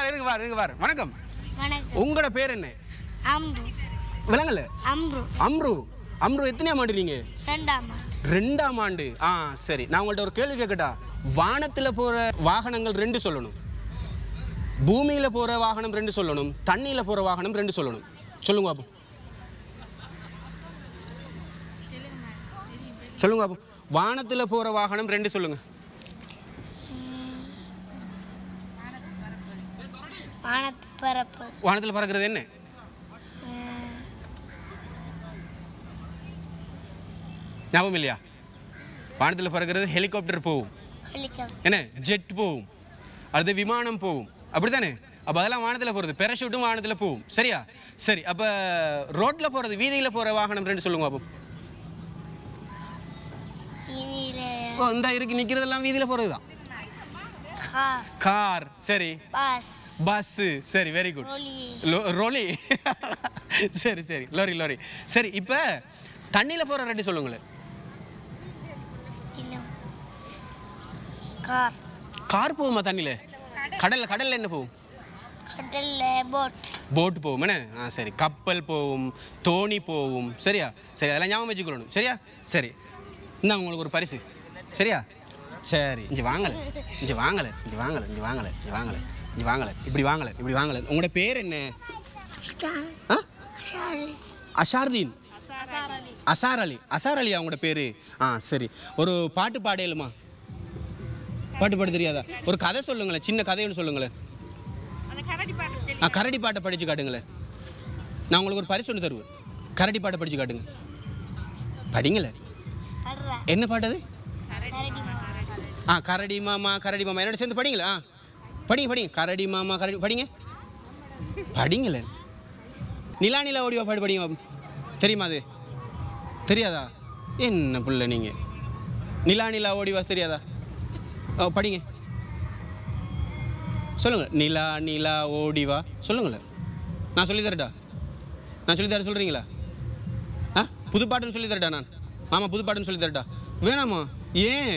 பாரு இருங்க பாரு இருங்க பாரு வணக்கம் வணக்கம் உங்களோட பேர் என்ன அம்ரு விளங்கல அம்ரு அம்ரு அம்ரு எத்தனையாம் ஆண்டு நீங்க ரெண்டாம் ஆண்டு ரெண்டாம் ஆண்டு ஆ சரி நான் உங்கள்ட்ட ஒரு கேள்வி கேட்கட்டா வானத்துல போற வாகனங்கள் ரெண்டு சொல்லணும் பூமியில போற வாகனம் ரெண்டு சொல்லணும் தண்ணியில போற வாகனம் ரெண்டு சொல்லணும் சொல்லுங்க பாப்போம் சொல்லுங்க பாப்போம் வானத்துல போற வாகனம் ரெண்டு சொல்லுங்க வானத்து பரப்பு வானத்துல பறக்கிறது என்ன ஞாபகம் இல்லையா வானத்துல பறக்கிறது ஹெலிகாப்டர் போகும் ஹெலிகாப்டர் என்ன ஜெட் போகும் அடுத்து விமானம் போகும் அப்படித்தானே அப்போ அதெல்லாம் வானத்தில் போகிறது பெரஷூட்டும் வானத்தில் போகும் சரியா சரி அப்போ ரோட்டில் போகிறது வீதியில் போகிற வாகனம் ரெண்டு சொல்லுங்க அப்போ இனியில ஓ இந்த இருக்கு நிற்கிறதெல்லாம் வீதியில் போகிறது தான் கார் கார் சரி பஸ் பஸ்ஸு சரி வெரி குட் ரோலி ரோலி சரி சரி லோரி லோரி சரி இப்போ தண்ணியில் போகிற ரெண்டு சொல்லுங்களேன் இல்ல கார் கார் போகுமா தண்ணியில் கடலில் கடலில் என்ன போகும் கடல்ல போட் போட் போகும் என்ன ஆ சரி கப்பல் போகும் தோணி போகும் சரியா சரி அதெல்லாம் ஞாபகம் வச்சுக்கொள்ளணும் சரியா சரி இந்தா உங்களுக்கு ஒரு பரிசு சரியா சரி இங்கே வாங்கலை இங்கே வாங்கலை இங்கே வாங்கலை இங்கே வாங்கலை இங்கே வாங்கலை இங்கே வாங்கலை இப்படி வாங்கலை இப்படி வாங்கலை உங்களோட பேர் என்ன ஆ அஷார்தீன் அசார் அலி அசார் அலியா உங்களோட பேர் ஆ சரி ஒரு பாட்டு பாடையலுமா பாட்டு பாட தெரியாதா ஒரு கதை சொல்லுங்களேன் சின்ன கதைன்னு சொல்லுங்களேன் ஆ கரடி பாட்டை படித்து காட்டுங்களேன் நான் உங்களுக்கு ஒரு பரிசு ஒன்று தருவேன் கரடி பாட்டை படித்து காட்டுங்க படிங்களேன் கர்ரா என்ன பாட்டு அது கரடி மாமா. ஆ கரடி மாமா கரடி மாமா என்னோட சேர்ந்து படிங்களா ஆ படிங்க படிங்க கரடி மாமா கரடி படிங்க படிங்களேன் நிலா நிலா ஓடிவா பாட்டு படிங்க பாப்போம். தெரியுமா அது தெரியாதா என்ன புள்ள நீங்கள் நிலா நிலா ஓடிவா தெரியாதா ஓ படிங்க சொல்லுங்கள் நிலா நிலா ஓடிவா சொல்லுங்களேன் நான் சொல்லி தரட்டா நான் சொல்லி தர சொல்கிறீங்களா ஆ புது பாட்டுன்னு சொல்லி தரட்டா நான் ஆமாம் புது பாட்டுன்னு சொல்லி தரட்டா வேணாமா ஏன்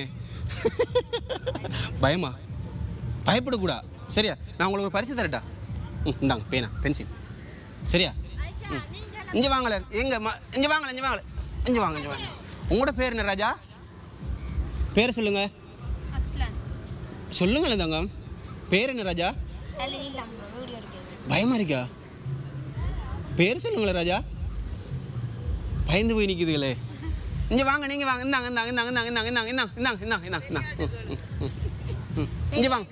பயமா பயப்படக்கூடா சரியா நான் உங்களுக்கு ஒரு பரிசு தரட்டா ம் இந்தாங்க பேனா பென்சில் சரியா ம் இங்கே வாங்கல எங்க ம இங்கே வாங்கல இங்கே வாங்கல இங்கே வாங்க இங்கே வாங்க உங்களோட பேர் என்ன ராஜா பேர் சொல்லுங்க சொல்லுங்களேன் தங்கம் பேர் என்ன ராஜா அதுல இல்லாம வீடியோ எடுக்கிறது பயமா இருக்கா பேர் சொல்லுங்களேன் ராஜா பயந்து போய் நிற்குதுங்களே இங்கே வாங்க நீங்கள் வாங்க இந்தாங்க இந்தாங்க இந்தாங்க இந்தாங்க இந்தாங்க இந்தாங்க இந்தாங்க இந்தாங்க இந்தாங்க இந்தாங்க இந்தாங்க ம், ம், ம், ம். இங்கே வாங்க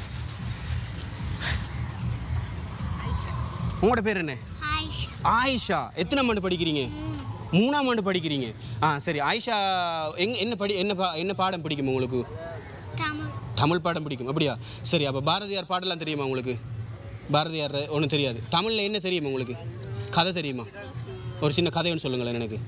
உங்களோட பேர் என்ன ஆயிஷா ஆயிஷா எத்தனாம் ஆண்டு படிக்கிறீங்க மூணாம் ஆண்டு படிக்கிறீங்க ஆ சரி ஆயிஷா எங்க என்ன படி என்ன பா என்ன பாடம் பிடிக்கும் உங்களுக்கு தமிழ் தமிழ் பாடம் பிடிக்கும் அப்படியா சரி அப்போ பாரதியார் பாடலாம் தெரியுமா உங்களுக்கு பாரதியார் ஒன்றும் தெரியாது தமிழில் என்ன தெரியுமா உங்களுக்கு கதை தெரியுமா ஒரு சின்ன கதை ஒன்று சொல்லுங்களேன் எனக்கு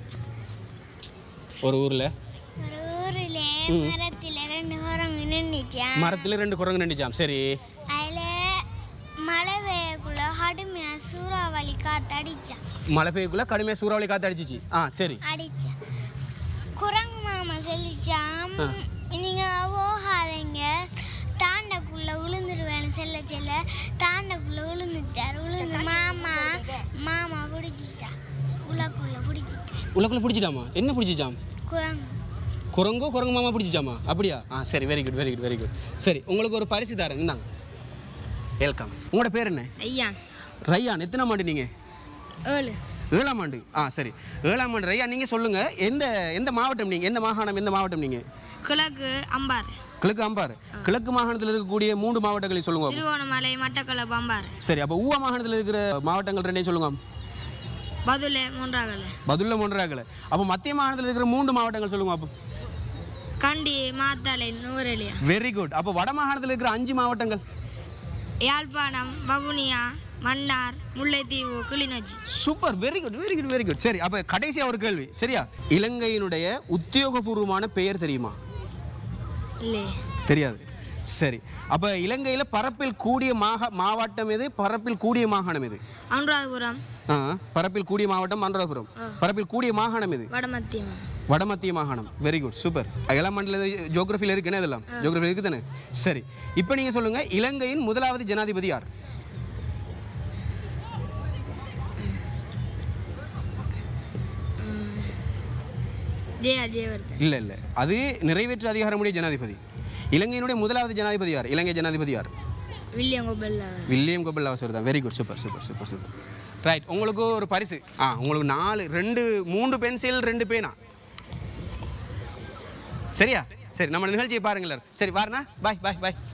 ஒரு ஊரில் ஒரு ஊரில் மரத்தில் ரெண்டு குரங்கு நின்றுச்சா மரத்தில் ரெண்டு குரங்கு நின்றுச்சாம் சரி அதில் மழை பெய்யக்குள்ள கடுமையாக சூறாவளி காற்று அடித்தான் மழை பெய்யக்குள்ள கடுமையாக சூறாவளி காற்று அடிச்சிச்சு ஆ சரி அடித்தான் குரங்கு மாமா சொல்லிச்சான் நீங்கள் போகாதீங்க தாண்டக்குள்ளே விழுந்துருவேன் செல்ல செல்ல தாண்டக்குள்ளே விழுந்துட்டார் விழுந்து மாமா மாமா பிடிச்சிட்டா உலக்குள்ள பிடிச்சிட்டேன் உள்ளக்குள்ளே பிடிச்சிட்டாமா என்ன பிடிச்சிச்சாம் குரங்கு குரங்கோ குரங்கு மாமா பிடிச்சிச்சாமா அப்படியா ஆ சரி very good very good very good சரி உங்களுக்கு ஒரு பரிசு தரேன் இந்தாங்க வெல்கம் உங்களோட பேர் என்ன ஐயா ரையான் எத்தனை ஆண்டு நீங்கள் ஏழு ஏழாம் ஆண்டு ஆ சரி ஏழாம் ஆண்டு ரையா நீங்கள் சொல்லுங்கள் எந்த எந்த மாவட்டம் நீங்கள் எந்த மாகாணம் எந்த மாவட்டம் நீங்கள் கிழக்கு அம்பார் கிழக்கு அம்பார் கிழக்கு மாகாணத்தில் இருக்கக்கூடிய மூன்று மாவட்டங்களை சொல்லுங்க திருவோணமலை மட்டக்களப்பு அம்பார் சரி அப்போ ஊவா மாகாணத்தில் இருக்கிற மாவட்டங்கள் ரெண்டையும் சொல்லுங்க பதுளை மூன்றாகல பதில்ல மூன்றாகல அப்போ மத்திய மாகாணத்தில் இருக்கிற மூன்று மாவட்டங்கள் சொல்லுங்க அப்போ கண்டி மாத்தளை நூரெலியா வெரி குட் அப்போ வட மாகாணத்தில் இருக்கிற அஞ்சு மாவட்டங்கள் Yazhpanam Vavuniya Mannar Mullaitivu Kilinochchi super very good very good very good சரி அப்போ கடைசியாக ஒரு கேள்வி சரியா இலங்கையினுடைய உத்தியோகபூர்வமான பெயர் தெரியுமா இல்லை தெரியாது சரி அப்போ இலங்கையில் பரப்பில் கூடிய மாக மாவட்டம் எது பரப்பில் கூடிய மாகாணம் எது அனுராதபுரம் ஆ பரப்பில் கூடிய மாவட்டம் அனுராதபுரம் பரப்பில் கூடிய மாகாணம் எது வடமத்தியம் வடமத்திய மாகாணம் வெரி குட் சூப்பர் ஏழாம் மண்டல ஜோகிரஃபியில் இருக்குன்னு இதெல்லாம் ஜோகிரஃபியில் இருக்குது தானே சரி இப்போ நீங்கள் சொல்லுங்கள் இலங்கையின் முதலாவது ஜனாதிபதி யார் ஜெயா ஜெயவர்தன் இல்லை இல்லை அது நிறைவேற்று அதிகாரமுடைய ஜனாதிபதி இலங்கையினுடைய முதலாவது ஜனாதிபதி யார் இலங்கை ஜனாதிபதி யார் வில்லியம் கோபல்லா வில்லியம் கோபல் அவசர் தான் very good super super super super right உங்களுக்கு ஒரு பரிசு ஆ உங்களுக்கு நாலு ரெண்டு மூன்று பென்சில் ரெண்டு பேனா சரியா சரி நம்ம நிகழ்ச்சியை பாருங்களேன் சரி வாரணா பாய் பாய் பாய்